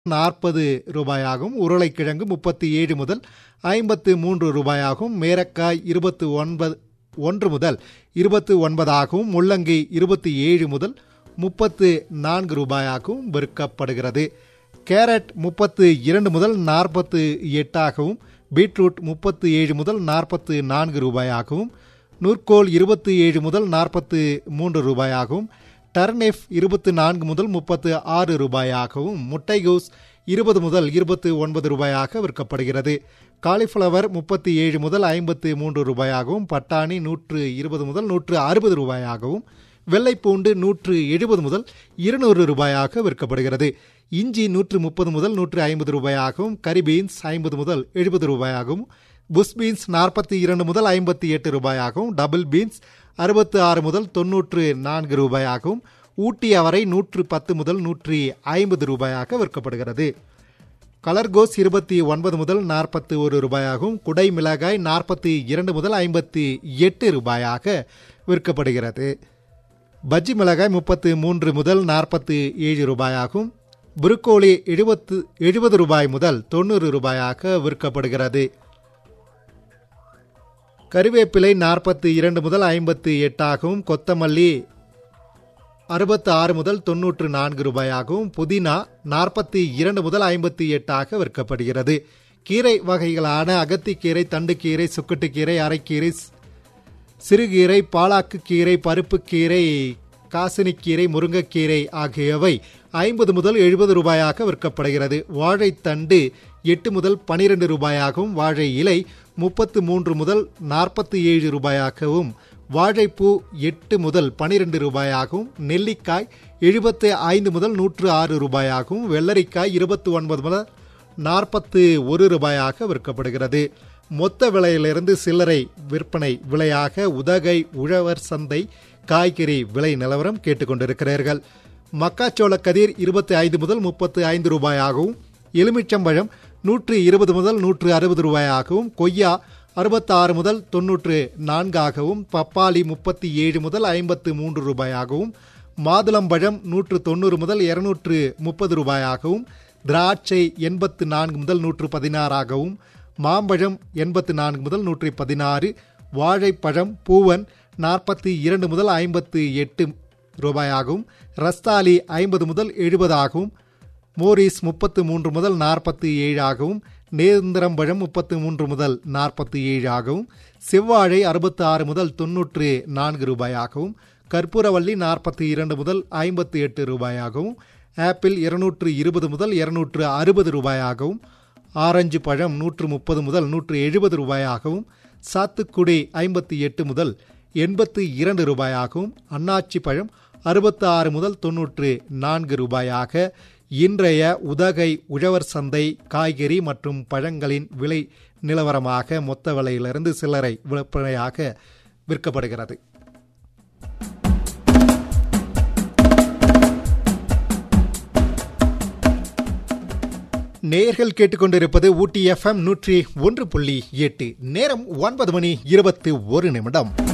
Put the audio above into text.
நாற்பது ரூபாயாகவும் உருளைக்கிழங்கு முப்பத்தி ஏழு முதல் ஐம்பத்து மூன்று ரூபாயாகவும் மேரக்காய் இருபத்து ஒன்பது ஒன்று முதல் இருபத்து ஒன்பதாகவும் முள்ளங்கி இருபத்தி ஏழு முதல் முப்பத்து நான்கு ரூபாயாகவும் விற்கப்படுகிறது கேரட் முப்பத்து இரண்டு முதல் நாற்பத்து எட்டாகவும் பீட்ரூட் முப்பத்து ஏழு முதல் நாற்பத்து நான்கு ரூபாயாகவும் நூற்கோல் இருபத்தி ஏழு முதல் நாற்பத்து மூன்று ரூபாயாகவும் டர்னிஃப் இருபத்து நான்கு முதல் முப்பத்து ஆறு ரூபாயாகவும் முட்டைகோஸ் இருபது முதல் இருபத்து ஒன்பது ரூபாயாக விற்கப்படுகிறது காலிஃப்ளவர் முப்பத்தி ஏழு முதல் ஐம்பத்து மூன்று ரூபாயாகவும் பட்டாணி நூற்று இருபது முதல் நூற்று அறுபது ரூபாயாகவும் வெள்ளைப்பூண்டு நூற்று எழுபது முதல் இருநூறு ரூபாயாக விற்கப்படுகிறது இஞ்சி நூற்று முப்பது முதல் நூற்று ஐம்பது ரூபாயாகவும் கரி பீன்ஸ் ஐம்பது முதல் எழுபது ரூபாயாகவும் புஷ் பீன்ஸ் நாற்பத்தி இரண்டு முதல் ஐம்பத்தி எட்டு ரூபாயாகவும் டபுள் பீன்ஸ் அறுபத்து ஆறு முதல் தொன்னூற்று நான்கு ரூபாயாகவும் ஊட்டி அவரை நூற்று பத்து முதல் நூற்றி ஐம்பது ரூபாயாக விற்கப்படுகிறது கலர்கோஸ் இருபத்தி ஒன்பது முதல் நாற்பத்தி ஒரு ரூபாயாகவும் குடை மிளகாய் நாற்பத்தி இரண்டு முதல் ஐம்பத்தி எட்டு ரூபாயாக விற்கப்படுகிறது பஜ்ஜி மிளகாய் முப்பத்து மூன்று முதல் நாற்பத்தி ஏழு ரூபாயாகவும் புருக்கோலி எழுபத்து எழுபது ரூபாய் முதல் தொண்ணூறு ரூபாயாக விற்கப்படுகிறது கருவேப்பிலை நாற்பத்தி இரண்டு முதல் ஐம்பத்தி எட்டாகவும் கொத்தமல்லி அறுபத்து ஆறு முதல் தொன்னூற்று நான்கு ரூபாயாகவும் புதினா நாற்பத்தி இரண்டு முதல் ஐம்பத்தி எட்டாக விற்கப்படுகிறது கீரை வகைகளான அகத்திக்கீரை தண்டுக்கீரை சுக்கட்டுக்கீரை அரைக்கீரை சிறுகீரை பாலாக்கு கீரை பருப்புக்கீரை காசினிக்கீரை முருங்கைக்கீரை ஆகியவை ஐம்பது முதல் எழுபது ரூபாயாக விற்கப்படுகிறது வாழைத்தண்டு எட்டு முதல் பனிரெண்டு ரூபாயாகவும் வாழை இலை முப்பத்து மூன்று முதல் நாற்பத்தி ஏழு ரூபாயாகவும் வாழைப்பூ எட்டு முதல் பனிரெண்டு ரூபாயாகவும் நெல்லிக்காய் எழுபத்து ஐந்து முதல் நூற்று ஆறு ரூபாயாகவும் வெள்ளரிக்காய் இருபத்தி ஒன்பது முதல் நாற்பத்து ஒரு ரூபாயாக விற்கப்படுகிறது மொத்த விலையிலிருந்து சில்லறை விற்பனை விலையாக உதகை உழவர் சந்தை காய்கறி விலை நிலவரம் கேட்டுக்கொண்டிருக்கிறீர்கள் மக்காச்சோள கதிர் இருபத்தி ஐந்து முதல் முப்பத்து ஐந்து ரூபாயாகவும் எலுமிச்சம்பழம் நூற்று இருபது முதல் நூற்று அறுபது ரூபாயாகவும் கொய்யா அறுபத்தாறு முதல் தொன்னூற்று நான்காகவும் பப்பாளி முப்பத்தி ஏழு முதல் ஐம்பத்து மூன்று ரூபாயாகவும் மாதுளம்பழம் நூற்று தொண்ணூறு முதல் இருநூற்று முப்பது ரூபாயாகவும் திராட்சை எண்பத்து நான்கு முதல் நூற்று பதினாறாகவும் மாம்பழம் எண்பத்து நான்கு முதல் நூற்றி பதினாறு வாழைப்பழம் பூவன் நாற்பத்தி இரண்டு முதல் ஐம்பத்து எட்டு ரூபாயாகவும் ரஸ்தாலி ஐம்பது முதல் எழுபதாகவும் மோரிஸ் முப்பத்து மூன்று முதல் நாற்பத்தி ஏழாகவும் நேந்திரம்பழம் முப்பத்து மூன்று முதல் நாற்பத்தி ஏழாகவும் செவ்வாழை அறுபத்தி ஆறு முதல் தொன்னூற்று நான்கு ரூபாயாகவும் கற்பூரவள்ளி நாற்பத்தி இரண்டு முதல் ஐம்பத்தி எட்டு ரூபாயாகவும் ஆப்பிள் இருநூற்று இருபது முதல் இருநூற்று அறுபது ரூபாயாகவும் ஆரஞ்சு பழம் நூற்று முப்பது முதல் நூற்று எழுபது ரூபாயாகவும் சாத்துக்குடி ஐம்பத்தி எட்டு முதல் எண்பத்து இரண்டு ரூபாயாகவும் அன்னாச்சி பழம் அறுபத்தி ஆறு முதல் தொன்னூற்று நான்கு ரூபாயாக இன்றைய உதகை உழவர் சந்தை காய்கறி மற்றும் பழங்களின் விலை நிலவரமாக மொத்த விலையிலிருந்து சில்லறை விற்பனையாக விற்கப்படுகிறது நேர்கள் கேட்டுக்கொண்டிருப்பது ஊட்டி எஃப்எம் நூற்றி ஒன்று புள்ளி எட்டு நேரம் ஒன்பது மணி இருபத்தி ஒரு நிமிடம்